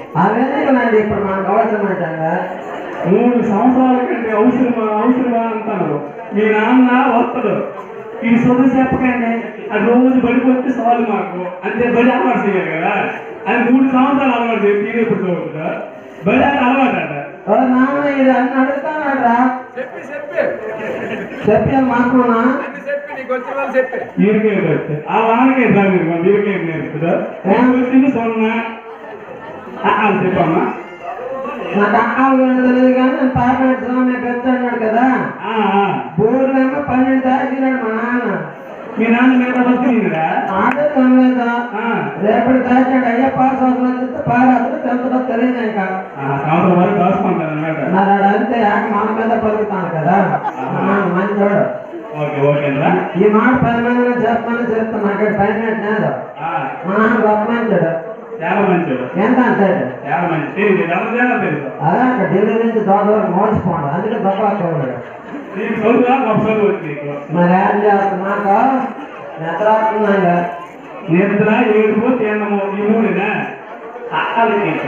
అవెందుకునండి ఇప్పుడు మనకు అవసరమేటంగా మూడు సంవత్సరాల కంటే అవసరమా అవసరమా అంటారు మీ నాన్న వస్తాడు ఈ చదువు చెప్పకండి అది రోజు బడికి వస్తే సవాలు మాకు అంతే బడి అలవాటు చేయాలి కదా అది మూడు సంవత్సరాలు అలవాటు చేసి తీరే ఇప్పుడు చదువుతుందా బడి అంటే అలవాటు అంట ఓ నాన్న ఇది అన్ని అడుగుతానరా చెప్పి చెప్పి చెప్పాను మాకునా అన్ని చెప్పి నీకు వచ్చిన వాళ్ళు చెప్పి ఈరికే వస్తే ఆ వానకే సార్ మీరు మీరుకే నేర్పుదా వచ్చింది సొన్న అని చెప్పమ్మా నాకు అక్కాలు తెలియదు కానీ నేను పాపేట స్వామి పెద్ద అన్నాడు కదా ఆ, ఆ. బోర్లేమో పన్నెండు తాగినాడు మా నాన్న మీ నాన్న మీద వచ్చిందిరా ఆడే తొమ్మిదా రేపటి తాగాడు అయ్యా పాస్ అవుతున్నది పారాదు తెలుతుందో తెలియదు ఇంకా సంవత్సరం వరకు దాచుకుంటాను అనమాట మరి ఆడు అంతే ఆక మన మీద పలుకుతాను కదా మా నాన్న మంచోడు ఓకే ఓకేనా ఈ మాట పది మందిలో చెప్పమని చెప్తాను నాకు పైన లేదు ఆ, మా నాన్న గొప్ప మంచోడు చాలా మంచిది ఎంత అంటాడు చాలా మంచి తెలియదు చాలా తెలుసు అదే అక్కడ ఢిల్లీ నుంచి దోట వరకు మోసిపోండు అందుకే గొప్ప చూడలేదు నీకు చదువుగా గొప్ప చదువు వచ్చి నీకు మరి ఏం చేస్తున్నాక నిద్ర వస్తుందండి నిద్ర ఏడుపు తినము ఈ మూడునా అక్కలు నీకు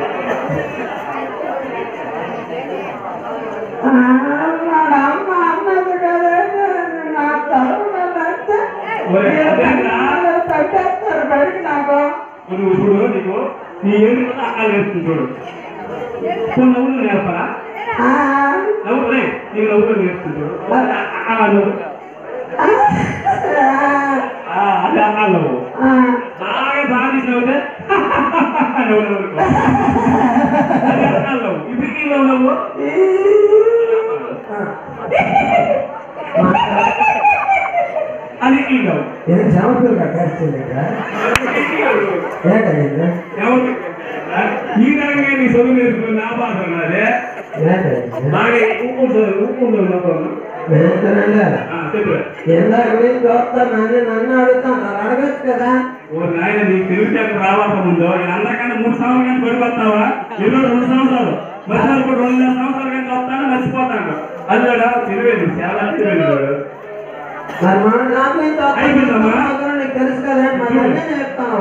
అన్నాడు అమ్మ అన్నది కదండి నా తరుణంటే ఒరే, అదేంట్రా? పెట్టేస్తారు బయటికి నాకు నువ్వు చూడు నీకు నీ ఏడుపు అక్కలు వేస్తుంది చూడు కొన్ని నవ్వులు నేర్పరా ఆ, నవ్వు రే నీకు నవ్వులు నేర్పుతుంది చూడు ఆ, నవ్వు ఆ, అదే అన్నాడు నవ్వు ఆ, బాగా సాధించి నవ్వుతే నవ్వు నవ్వుకో అదే అన్నాడు నవ్వు ఇప్పటికీ నవ్వు నవ్వు అది ఈ నవ్వు ఇది సమస్యలు కట్టేస్తుంది ఇక్కడ ఏంటండి ఎవరు ఈ రకంగా నీ చదువు నేర్చుకుని నా బాధ ఉన్నదే ఏంటండి బాగా ఊపుకుంటుంది ఊపుకుంటుంది నవ్వు ఏంటండి చెప్పు ఇందాక నేను చూస్తానని నన్ను అడుగుతాను నన్ను అడగచ్చు కదా ఓ నాయన నీకు తెలివితేటలు రావాల ముందు అందరికంటే మూడు సంవత్సరాల కంటే పడిపోతావా ఇరవై రెండు సంవత్సరాలు మధ్యాహ్నం కూడా రెండు నెలల సంవత్సరాల కంటే వస్తాను మర్చిపోతాను అది కూడా తెలివేది చాలా తెలివేది వాడు మరి మన నాకు ఏం అయిపోయిందమ్మా? చూస్తాను నీకు తెలుసు కదా మరి అన్నీ చెప్తాను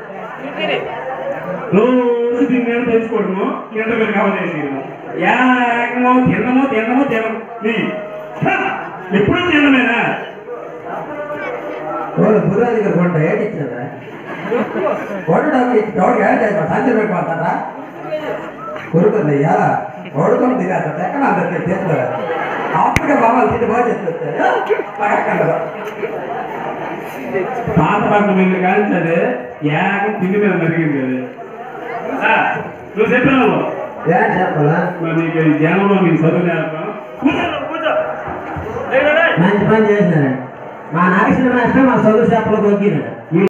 రోజు దీని మీద తెచ్చుకోవడము కింద మీద కవర్ చేసేయడము ఏకమో తిన్నమో తిన్నమో తినము నీ ఛ! ఎప్పుడు తినమేనా వాళ్ళు గురువాదిగా కొంట ఏడిచ్చారా కొట్టడం తోడు ఏడా సంచి పెట్టిపోతారా కొడుకుంది ఎలా కొడుకుని దిగారు ఎక్కడ అందరికీ తీసుకోరా అప్పటికే బాబాలు తిట్టి బాగా చెప్తారు పాత పక్కన వెళ్ళి కానీ అదే ఏకం తిండి మీద మరిగింది అది ఆ, నువ్వు చెప్పినావు ఏం చెప్పాలా మరి నీకు ఈ జనంలో నేను చదువు నేర్పాను కూర్చో కూర్చో లే, లే, లే. మంచి పని చేసినారండి మా నాగేశ్వర మాస్టర్ మా చదువు చేపలు దొరికినాడు